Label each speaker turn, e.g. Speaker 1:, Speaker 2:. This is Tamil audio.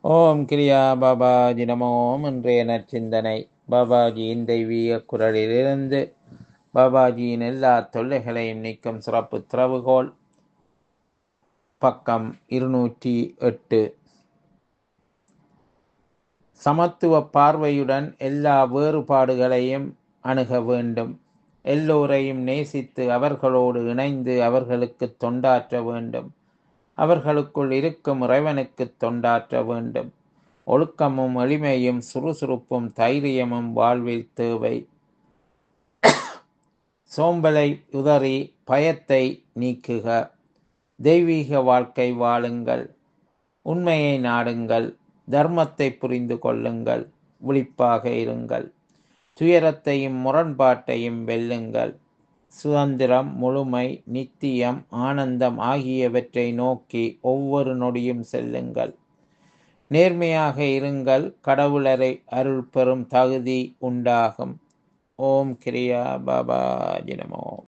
Speaker 1: ஓம் கிரியா பாபாஜி நமோம் இன்றைய நற்சிந்தனை பாபாஜியின் தெய்வீக குரலிலிருந்து பாபாஜியின் எல்லா தொல்லைகளையும் நீக்கும் சிறப்பு திறவுகோல் பக்கம் இருநூற்றி எட்டு சமத்துவ பார்வையுடன் எல்லா வேறுபாடுகளையும் அணுக வேண்டும் எல்லோரையும் நேசித்து அவர்களோடு இணைந்து அவர்களுக்கு தொண்டாற்ற வேண்டும் அவர்களுக்குள் இருக்கும் இறைவனுக்கு தொண்டாற்ற வேண்டும் ஒழுக்கமும் எளிமையும் சுறுசுறுப்பும் தைரியமும் வாழ்வில் தேவை சோம்பலை உதறி பயத்தை நீக்குக தெய்வீக வாழ்க்கை வாழுங்கள் உண்மையை நாடுங்கள் தர்மத்தை புரிந்து கொள்ளுங்கள் விழிப்பாக இருங்கள் துயரத்தையும் முரண்பாட்டையும் வெல்லுங்கள் சுதந்திரம் முழுமை நித்தியம் ஆனந்தம் ஆகியவற்றை நோக்கி ஒவ்வொரு நொடியும் செல்லுங்கள் நேர்மையாக இருங்கள் கடவுளரை அருள் பெறும் தகுதி உண்டாகும் ஓம் கிரியா பாபா ஜினமோ